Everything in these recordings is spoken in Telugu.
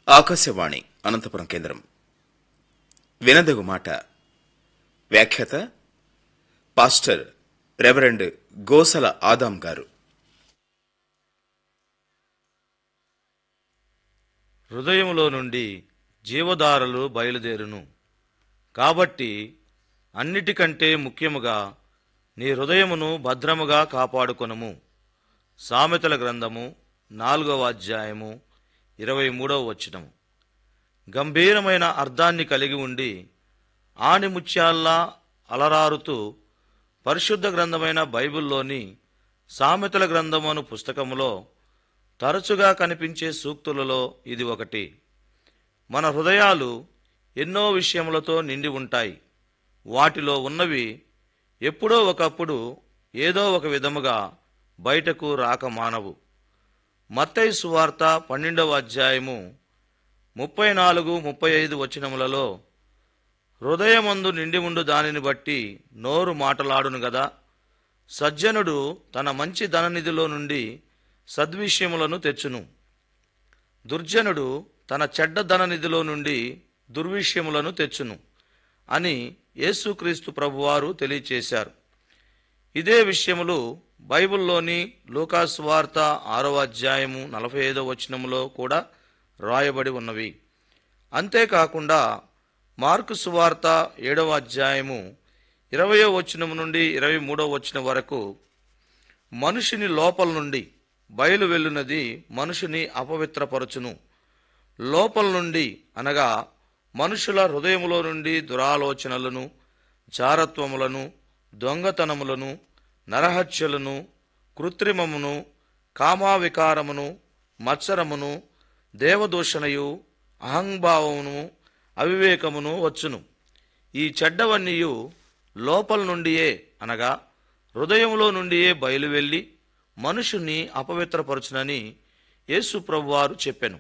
ఆకాశవాణి అనంతపురం కేంద్రం వినదగు మాట వ్యాఖ్యాత పాస్టర్ రెవరెండ్ గోసల ఆదాం గారు హృదయములో నుండి జీవధారలు బయలుదేరును కాబట్టి అన్నిటికంటే ముఖ్యముగా నీ హృదయమును భద్రముగా కాపాడుకొనుము సామెతల గ్రంథము నాలుగవ అధ్యాయము ఇరవై మూడవ వచనము గంభీరమైన అర్థాన్ని కలిగి ఉండి ఆణిముత్యాల్లా అలరారుతూ పరిశుద్ధ గ్రంథమైన బైబిల్లోని సామెతల గ్రంథము అను పుస్తకములో తరచుగా కనిపించే సూక్తులలో ఇది ఒకటి మన హృదయాలు ఎన్నో విషయములతో నిండి ఉంటాయి వాటిలో ఉన్నవి ఎప్పుడో ఒకప్పుడు ఏదో ఒక విధముగా బయటకు రాక మానవు మత్తయి సువార్త పన్నెండవ అధ్యాయము ముప్పై నాలుగు ముప్పై ఐదు వచనములలో హృదయమందు నిండి ఉండు దానిని బట్టి నోరు మాటలాడును గదా సజ్జనుడు తన మంచి ధననిధిలో నుండి సద్విషయములను తెచ్చును దుర్జనుడు తన చెడ్డ ధననిధిలో నుండి దుర్విషయములను తెచ్చును అని యేసుక్రీస్తు ప్రభువారు తెలియచేశారు ఇదే విషయములు బైబిల్లోని లూకాసు వార్త ఆరవ అధ్యాయము నలభై ఐదో వచనములో కూడా రాయబడి ఉన్నవి అంతేకాకుండా మార్కు సువార్త ఏడవ అధ్యాయము ఇరవయో వచనం నుండి ఇరవై మూడో వచనం వరకు మనుషుని లోపల నుండి బయలు వెళ్ళునది మనుషుని అపవిత్రపరచును లోపల నుండి అనగా మనుషుల హృదయములో నుండి దురాలోచనలను జారత్వములను దొంగతనములను నరహత్యలను కృత్రిమమును కామావికారమును మత్సరమును దేవదూషణయు అహంభావమును అవివేకమును వచ్చును ఈ చెడ్డవన్నీయు లోపల నుండియే అనగా హృదయములో నుండియే బయలువెళ్ళి మనుషుని అపవిత్రపరచునని యేసు ప్రభువారు చెప్పెను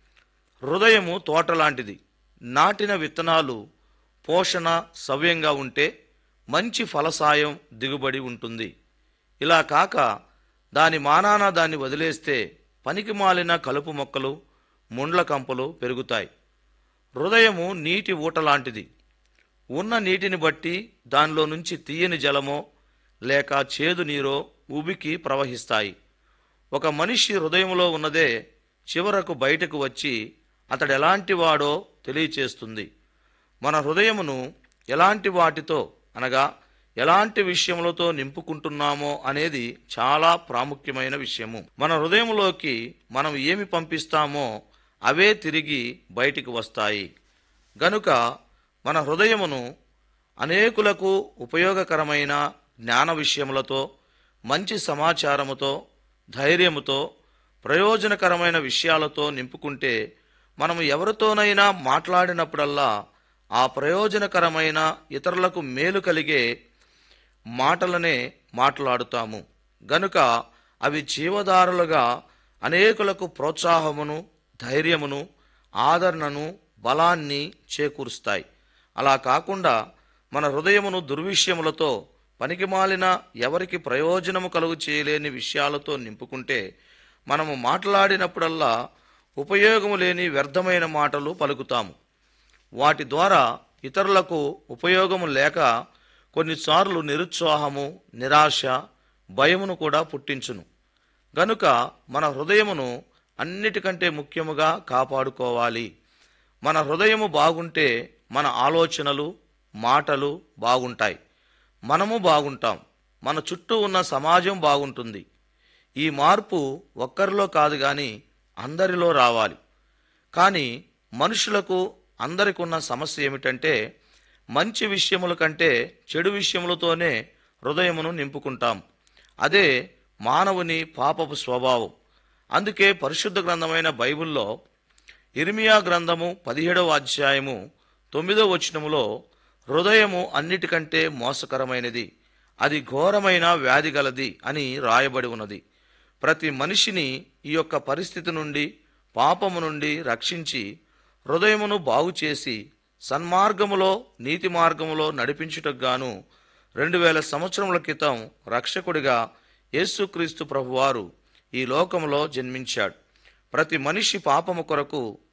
హృదయము తోటలాంటిది నాటిన విత్తనాలు పోషణ సవ్యంగా ఉంటే మంచి ఫలసాయం దిగుబడి ఉంటుంది ఇలా కాక దాని మానాన దాన్ని వదిలేస్తే పనికి మాలిన కలుపు మొక్కలు ముండ్ల కంపలు పెరుగుతాయి హృదయము నీటి ఊట లాంటిది ఉన్న నీటిని బట్టి దానిలో నుంచి తీయని జలమో లేక చేదు నీరో ఉబికి ప్రవహిస్తాయి ఒక మనిషి హృదయంలో ఉన్నదే చివరకు బయటకు వచ్చి అతడు ఎలాంటి వాడో తెలియచేస్తుంది మన హృదయమును ఎలాంటి వాటితో అనగా ఎలాంటి విషయములతో నింపుకుంటున్నామో అనేది చాలా ప్రాముఖ్యమైన విషయము మన హృదయంలోకి మనం ఏమి పంపిస్తామో అవే తిరిగి బయటికి వస్తాయి గనుక మన హృదయమును అనేకులకు ఉపయోగకరమైన జ్ఞాన విషయములతో మంచి సమాచారముతో ధైర్యముతో ప్రయోజనకరమైన విషయాలతో నింపుకుంటే మనము ఎవరితోనైనా మాట్లాడినప్పుడల్లా ఆ ప్రయోజనకరమైన ఇతరులకు మేలు కలిగే మాటలనే మాట్లాడుతాము గనుక అవి జీవధారులుగా అనేకులకు ప్రోత్సాహమును ధైర్యమును ఆదరణను బలాన్ని చేకూరుస్తాయి అలా కాకుండా మన హృదయమును దుర్విషయములతో పనికిమాలిన ఎవరికి ప్రయోజనము కలుగు చేయలేని విషయాలతో నింపుకుంటే మనము మాట్లాడినప్పుడల్లా ఉపయోగము లేని వ్యర్థమైన మాటలు పలుకుతాము వాటి ద్వారా ఇతరులకు ఉపయోగము లేక కొన్నిసార్లు నిరుత్సాహము నిరాశ భయమును కూడా పుట్టించును గనుక మన హృదయమును అన్నిటికంటే ముఖ్యముగా కాపాడుకోవాలి మన హృదయము బాగుంటే మన ఆలోచనలు మాటలు బాగుంటాయి మనము బాగుంటాం మన చుట్టూ ఉన్న సమాజం బాగుంటుంది ఈ మార్పు ఒక్కరిలో కాదు కానీ అందరిలో రావాలి కానీ మనుషులకు అందరికి ఉన్న సమస్య ఏమిటంటే మంచి విషయముల కంటే చెడు విషయములతోనే హృదయమును నింపుకుంటాం అదే మానవుని పాపపు స్వభావం అందుకే పరిశుద్ధ గ్రంథమైన బైబిల్లో ఇర్మియా గ్రంథము పదిహేడవ అధ్యాయము తొమ్మిదవ వచనములో హృదయము అన్నిటికంటే మోసకరమైనది అది ఘోరమైన వ్యాధి గలది అని రాయబడి ఉన్నది ప్రతి మనిషిని ఈ యొక్క పరిస్థితి నుండి పాపము నుండి రక్షించి హృదయమును బాగు చేసి సన్మార్గములో నీతి మార్గములో నడిపించుటకు గాను రెండు వేల సంవత్సరముల క్రితం రక్షకుడిగా యేసుక్రీస్తు ప్రభువారు ఈ లోకములో జన్మించాడు ప్రతి మనిషి పాపము కొరకు